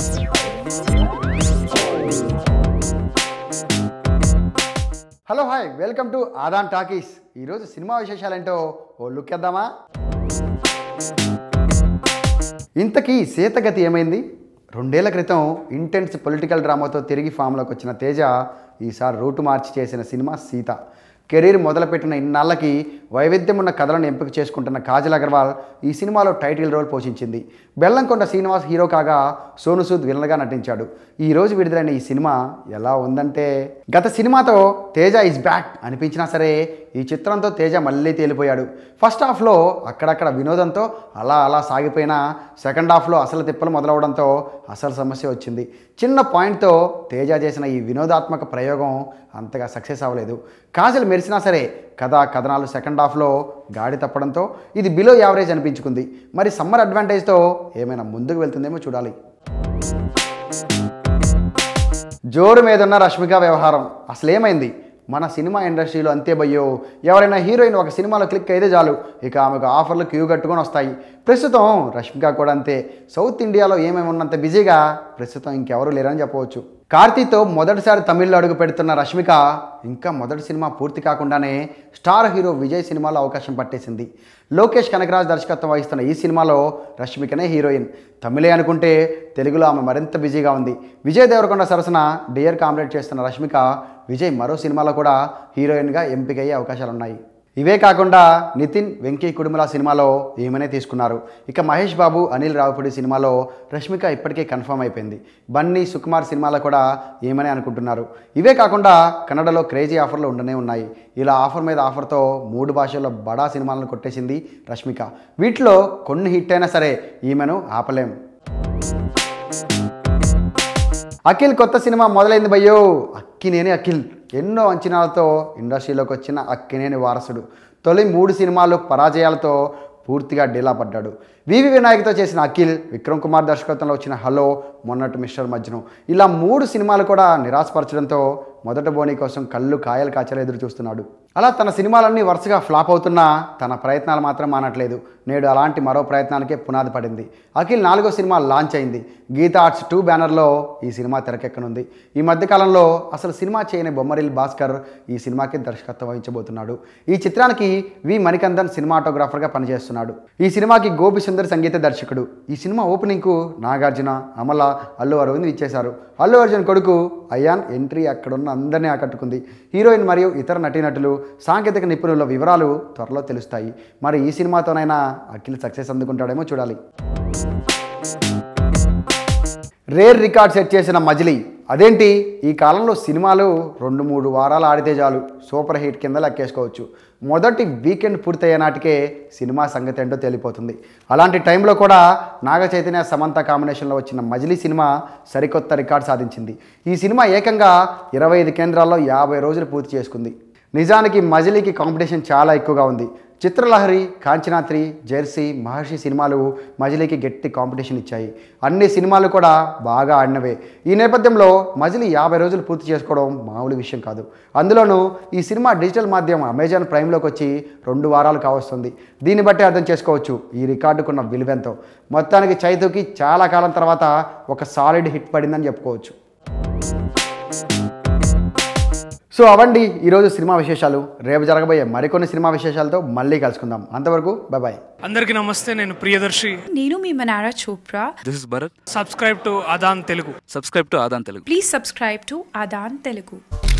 hello hi welcome to Aadan talkies ఈరోజు cinema విశేషాలేంటో ఓ లుక్ వేద్దామా ఇంతకీ సీతగతి ఏమైంది రెండేళ్ల క్రితం ఇంటెన్స్ పొలిటికల్ డ్రామాతో తిరిగి ఫామ్లోకి వచ్చిన తేజ ఈసారి రూటు మార్చి చేసిన సినిమా సీత కెరీర్ మొదలుపెట్టిన ఇన్నాళ్ళకి వైవిధ్యం ఉన్న కథలను ఎంపిక చేసుకుంటున్న కాజల్ అగర్వాల్ ఈ సినిమాలో టైటిల్ రోల్ పోషించింది బెల్లంకొండ శ్రీనివాస్ హీరో కాగా సోను సూద్ విలన్గా నటించాడు ఈ రోజు విడుదలైన ఈ సినిమా ఎలా ఉందంటే గత సినిమాతో తేజ ఇస్ బ్యాక్ అనిపించినా సరే ఈ చిత్రంతో తేజ మళ్ళీ తేలిపోయాడు ఫస్ట్ హాఫ్లో అక్కడక్కడ వినోదంతో అలా అలా సాగిపోయినా సెకండ్ హాఫ్లో అసలు తిప్పలు మొదలవడంతో అసలు సమస్య వచ్చింది చిన్న పాయింట్తో తేజ చేసిన ఈ వినోదాత్మక ప్రయోగం అంతగా సక్సెస్ అవ్వలేదు కాజల్ మెరిసినా సరే కథ కథనాలు సెకండ్ హాఫ్లో గాడి తప్పడంతో ఇది బిలో యావరేజ్ అనిపించుకుంది మరి సమ్మర్ అడ్వాంటేజ్తో ఏమైనా ముందుకు వెళ్తుందేమో చూడాలి జోరు మీదున్న రష్మిక వ్యవహారం అసలు ఏమైంది మన సినిమా ఇండస్ట్రీలో అంతే భయ్యో ఎవరైనా హీరోయిన్ ఒక సినిమాలో క్లిక్ అయితే చాలు ఇక ఆమెకు ఆఫర్లు క్యూ కట్టుకొని వస్తాయి ప్రస్తుతం రష్మిక కూడా అంతే సౌత్ ఇండియాలో ఏమేమి ఉన్నంత బిజీగా ప్రస్తుతం ఇంకెవరూ లేరని చెప్పవచ్చు కార్తీతో మొదటిసారి తమిళ్లో అడుగు పెడుతున్న రష్మిక ఇంకా మొదటి సినిమా పూర్తి కాకుండానే స్టార్ హీరో విజయ్ సినిమాలో అవకాశం పట్టేసింది లోకేష్ కనకరాజ్ దర్శకత్వం వహిస్తున్న ఈ సినిమాలో రష్మికనే హీరోయిన్ తమిళే అనుకుంటే తెలుగులో ఆమె మరింత బిజీగా ఉంది విజయ్ దేవరకొండ సరసన డియర్ కాంప్లీట్ చేస్తున్న రష్మిక విజయ్ మరో సినిమాలో కూడా హీరోయిన్గా ఎంపికయ్యే అవకాశాలున్నాయి ఇవే కాకుండా నితిన్ వెంకీ కుడుమల సినిమాలో ఈమెనే తీసుకున్నారు ఇక మహేష్ బాబు అనిల్ రావుపూడి సినిమాలో రష్మిక ఇప్పటికే కన్ఫర్మ్ అయిపోయింది బన్నీ సుకుమార్ సినిమాలో కూడా ఈమెనే అనుకుంటున్నారు ఇవే కాకుండా కన్నడలో క్రేజీ ఆఫర్లు ఉండనే ఉన్నాయి ఇలా ఆఫర్ మీద ఆఫర్తో మూడు భాషల్లో బడా సినిమాలను కొట్టేసింది రష్మిక వీటిలో కొన్ని హిట్ అయినా సరే ఈమెను ఆపలేం అఖిల్ కొత్త సినిమా మొదలైంది భయ్యో అక్కినేని అఖిల్ ఎన్నో అంచనాలతో ఇండస్ట్రీలోకి వచ్చిన అక్కినేని వారసుడు తొలి మూడు సినిమాలు పరాజయాలతో పూర్తిగా డీలా పడ్డాడు వివి వినాయక్తో చేసిన అఖిల్ విక్రమ్ కుమార్ దర్శకత్వంలో వచ్చిన హలో మొన్నటి మిస్టర్ మజ్ను ఇలా మూడు సినిమాలు కూడా నిరాశపరచడంతో మొదట బోని కోసం కళ్ళు కాయలు కాచలు ఎదురు చూస్తున్నాడు అలా తన సినిమాలన్నీ వరుసగా ఫ్లాప్ అవుతున్నా తన ప్రయత్నాలు మాత్రం మానట్లేదు నేడు అలాంటి మరో ప్రయత్నానికే పునాది పడింది అఖిల్ నాలుగో సినిమా లాంచ్ అయింది గీతా ఆర్ట్స్ టూ బ్యానర్లో ఈ సినిమా తెరకెక్కనుంది ఈ మధ్యకాలంలో అసలు సినిమా చేయని బొమ్మరిల్ భాస్కర్ ఈ సినిమాకి దర్శకత్వం వహించబోతున్నాడు ఈ చిత్రానికి వి మణికందన్ సినిమాటోగ్రాఫర్గా పనిచేస్తున్నాడు ఈ సినిమాకి గోపి సుందర్ సంగీత దర్శకుడు ఈ సినిమా ఓపెనింగ్కు నాగార్జున అమల అల్లు అరవింద్ ఇచ్చేశారు అల్లు అర్జున్ కొడుకు అయాన్ ఎంట్రీ అక్కడున్న అందరినీ ఆకట్టుకుంది హీరోయిన్ మరియు ఇతర నటీనటులు సాంకేతిక నిపుణుల వివరాలు త్వరలో తెలుస్తాయి మరి ఈ సినిమాతోనైనా అఖిల్ సక్సెస్ అందుకుంటాడేమో చూడాలి రేర్ రికార్డ్ సెట్ చేసిన మజిలీ అదేంటి ఈ కాలంలో సినిమాలు రెండు మూడు వారాలు ఆడితే చాలు సూపర్ హిట్ కింద లెక్కేసుకోవచ్చు మొదటి వీకెండ్ పూర్తయ్యే నాటికే సినిమా సంగతి ఏంటో తేలిపోతుంది అలాంటి టైంలో కూడా నాగ చైతన్య సమంత కాంబినేషన్లో వచ్చిన మజిలీ సినిమా సరికొత్త రికార్డ్ సాధించింది ఈ సినిమా ఏకంగా ఇరవై ఐదు కేంద్రాల్లో యాభై రోజులు పూర్తి చేసుకుంది నిజానికి మజిలీకి కాంపిటీషన్ చాలా ఎక్కువగా ఉంది చిత్రలహరి కాంచనాత్రి జెర్సీ మహర్షి సినిమాలు మజిలీకి గట్టి కాంపిటీషన్ ఇచ్చాయి అన్ని సినిమాలు కూడా బాగా ఆడినవే ఈ నేపథ్యంలో మజిలీ యాభై రోజులు పూర్తి చేసుకోవడం మామూలు విషయం కాదు అందులోనూ ఈ సినిమా డిజిటల్ మాధ్యమం అమెజాన్ ప్రైమ్లోకి వచ్చి రెండు వారాలు కావస్తుంది దీన్ని బట్టి అర్థం చేసుకోవచ్చు ఈ రికార్డుకున్న విలువెంతో మొత్తానికి చైతుకి చాలా కాలం తర్వాత ఒక సాలిడ్ హిట్ పడిందని చెప్పుకోవచ్చు సో అవండి ఈరోజు సినిమా విశేషాలు రేపు జరగబోయే మరికొన్ని సినిమా విశేషాలతో మళ్ళీ కలుసుకుందాం అంతవరకు బాయ్ అందరికీ నమస్తే నేను ప్రియదర్శి నేను మీ Manara Chopra this is Bharat subscribe to Aadan Telugu subscribe to Aadan Telugu please subscribe to Aadan Telugu